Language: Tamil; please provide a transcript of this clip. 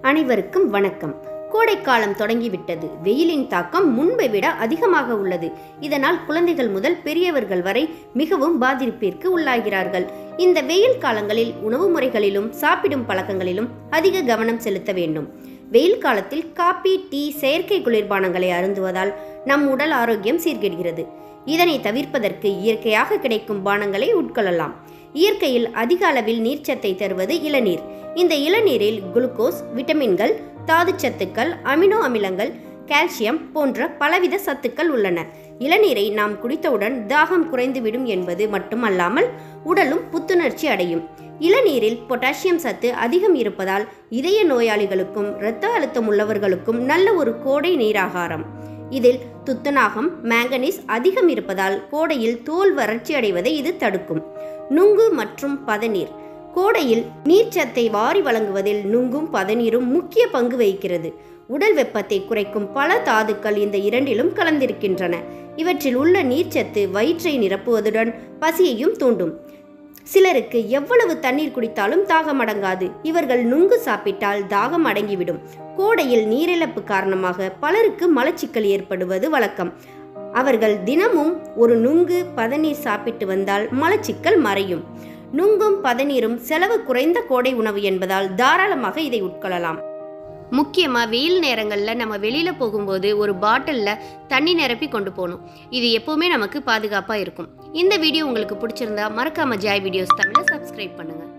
அனைவருக்கும் வணக்கம் கோடைக்காலம் தொடங்கிவிட்டது வெயிலின் தாக்கம் முன்பை விட அதிகமாக உள்ளது இதனால் குழந்தைகள் முதல் பெரியவர்கள் வரை மிகவும் பாதிப்பிற்கு உள்ளாகிறார்கள் இந்த வெயில் காலங்களில் உணவு முறைகளிலும் சாப்பிடும் பழக்கங்களிலும் அதிக கவனம் செலுத்த வேண்டும் வெயில் காலத்தில் காபி டீ செயற்கை குளிர்பானங்களை அருந்துவதால் நம் உடல் ஆரோக்கியம் சீர்கெடுகிறது இதனை தவிர்ப்பதற்கு இயற்கையாக கிடைக்கும் பானங்களை உட்கொள்ளலாம் இயற்கையில் அதிக அளவில் நீர்ச்சத்தை தருவது இளநீர் இந்த இளநீரில் குளுக்கோஸ் விட்டமின்கள் தாதுச்சத்துக்கள் அமினோ அமிலங்கள் கால்சியம் போன்ற பலவித சத்துக்கள் உள்ளன இளநீரை நாம் குடித்தவுடன் தாகம் குறைந்துவிடும் என்பது மட்டுமல்லாமல் உடலும் புத்துணர்ச்சி அடையும் இளநீரில் பொட்டாசியம் சத்து அதிகம் இருப்பதால் இதய நோயாளிகளுக்கும் இரத்த அழுத்தம் உள்ளவர்களுக்கும் நல்ல ஒரு கோடை நீராகாரம் இதில் துத்தநாகம் மேங்கனீஸ் அதிகம் இருப்பதால் கோடையில் தோல் வறட்சி அடைவதை இது தடுக்கும் நுங்கு மற்றும் பதநீர் கோடையில் நீர்ச்சத்தை வாரி வழங்குவதில் நுங்கும் பதநீரும் முக்கிய பங்கு வகிக்கிறது உடல் வெப்பத்தை குறைக்கும் பல தாதுக்கள் இந்த இரண்டிலும் கலந்திருக்கின்றன இவற்றில் உள்ள நீர்ச்சத்து வயிற்றை நிரப்புவதுடன் பசியையும் தூண்டும் சிலருக்கு எவ்வளவு தண்ணீர் குடித்தாலும் தாகம் அடங்காது இவர்கள் நுங்கு சாப்பிட்டால் தாகம் அடங்கிவிடும் கோடையில் நீரிழப்பு காரணமாக பலருக்கு மலச்சிக்கல் ஏற்படுவது வழக்கம் அவர்கள் தினமும் ஒரு நுங்கு பதநீர் சாப்பிட்டு வந்தால் மலச்சிக்கல் மறையும் நுங்கும் பதநீரும் செலவு குறைந்த கோடை உணவு என்பதால் தாராளமாக இதை உட்கொள்ளலாம் முக்கியமாக வெயில் நேரங்களில் நம்ம வெளியில் போகும்போது ஒரு பாட்டிலில் தண்ணி நிரப்பி கொண்டு போகணும் இது எப்போவுமே நமக்கு பாதுகாப்பாக இருக்கும் இந்த வீடியோ உங்களுக்கு பிடிச்சிருந்தா மறக்காம ஜாய் வீடியோஸ் தமிழை சப்ஸ்கிரைப் பண்ணுங்கள்